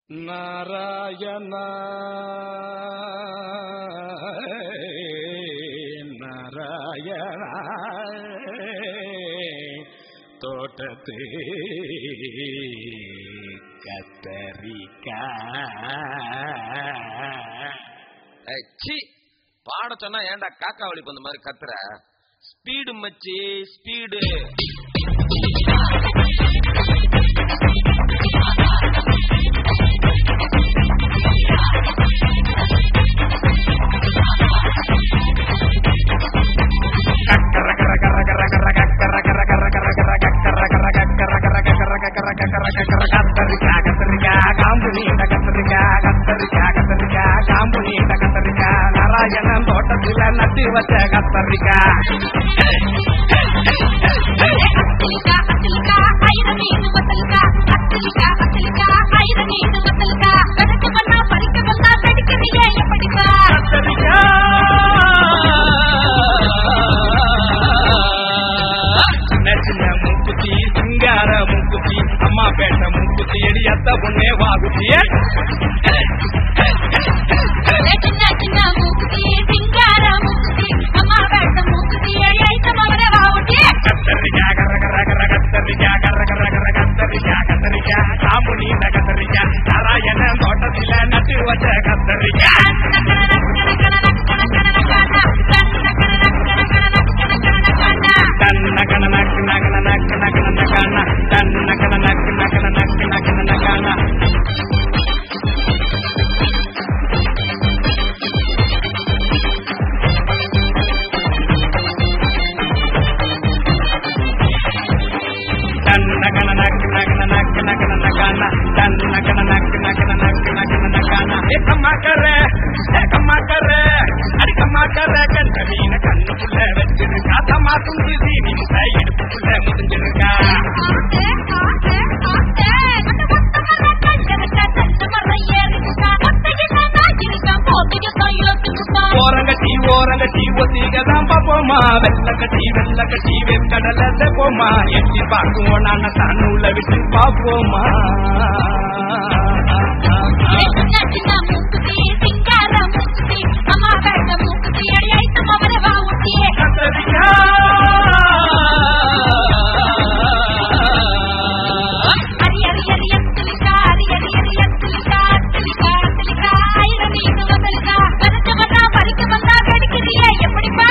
நாராயண நாராயண தோட்டத்து கத்தரிக்கா சி பாட சொன்னா ஏன்டா காக்கா வழி பந்த மாதிரி கத்துற ஸ்பீடு மச்சி ஸ்பீடு நாராயணன் தோட்டத்தில நட்டு வச்ச கத்தரிக்கா அத்திலிக்கா அத்திலிக்கா ஐர மீன் வத்தலிக்கா அத்திலிக்கா அத்திலிக்கா ஐர மீன் வத்தலிக்கா கணக்கு பண்ணா பறிக்க வந்தா கடிக்கிறியே எப்படிப்பா கத்தரிக்கா சின்ன சின்ன மூக்குத்தி சிங்கார மூக்குத்தி அம்மா பேட்ட மூக்குத்தி எடி அத்த பொண்ணே வாகுத்தியே சின்ன சின்ன மூக்குத்தி சிங்கார மூக்குத்தி அம்மா வேட்ட மூக்குத்தி ஐத்த மவர வாவுட்டி கத்தரிக்கா கர கர கர கத்தரிக்கா கர கர கர கத்தரிக்கா கத்தரிக்கா காம்பு நீண்ட கத்தரிக்கா நாராயண தோட்டத்தில நட்டு வச்ச கத்தரிக்கா தன்ன கன நக்கு நகன நக்கு நகன நகான தன்ன கன நக்கு நகன நக்கு நகன நகான தன்ன கன நக்கு நகன நக்கு நகன நகான தன்ன கன நக்கு நகன நக்கு நகன நகான ஏக்கம்மா கர ஏக்கம்மா கர அடிக்கம்மா கர கண்ட மீன கண்ணுக்குள்ள வச்சிருக்கா தம்மா துண்டு சீனி முட்டை இடுப்புக்குள்ள முடிஞ்சிருக்கா ஓரங்கட்டி ஓரங்கட்டி ஒத்திகதான் பாப்போமா வெள்ளக்கட்டி வெள்ளக்கட்டி வெக்கடல போமா எட்டி பார்க்குவோம் நாங்க தன்னுள்ள விட்டு பாப்போமா கத்தரிக்கா எப்படிப்பா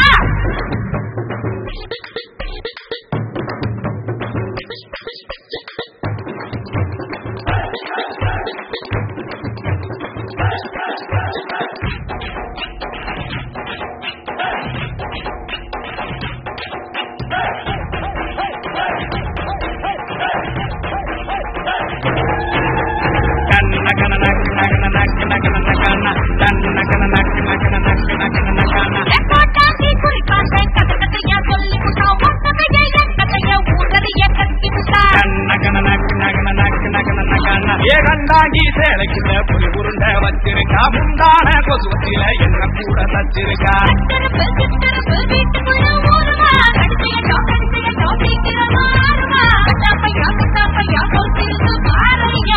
கண்ண கன நக்கு நகன நக்கு நகன நகான கண்ண கன நக்கு நகன நக்கு நகன நகான கோட்டாசி குறிக்காண்ட கதை கதையா சொல்லி புட்டா ஒட்டகைய கதைய ஊரறிய கட்டி புட்டா கண்ண கன நக்கு நகன நக்கு நகன நகான ஏ கண்டாங்கி சேலைக்குள்ள புலி உருண்ட வச்சிருக்கா முந்தான கொசுவத்தில என்ன கூட தச்சிருக்கா கட்டருப்பு கிட்டருப்பு வீட்டுக்குள்ள ஊருமா கடிச்சையோ கடிச்சையோ சீக்கிரமா ஆறுமா கட்டாப்பையா கட்டாப்பையா கௌசிக்கு பாறையா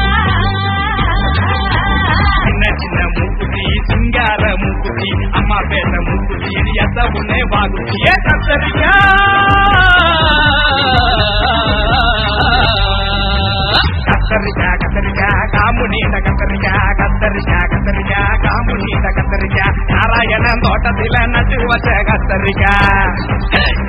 சின்ன சின்ன மூக்குத்தி சிங்கார மூக்குத்தி அம்மா பேச மூக்குத்தி எத்த உன்னே வாகுத்தி ஏ கத்தரிக்கா கத்தரிக்கா கத்தரிக்கா காம்பு நீண்ட கத்தரிக்கா கத்தரிக்கா கத்தரிக்கா காம்பு நீண்ட கத்தரிக்கா நாராயணன் தோட்டத்தில நட்டு வச்ச கத்தரிக்கா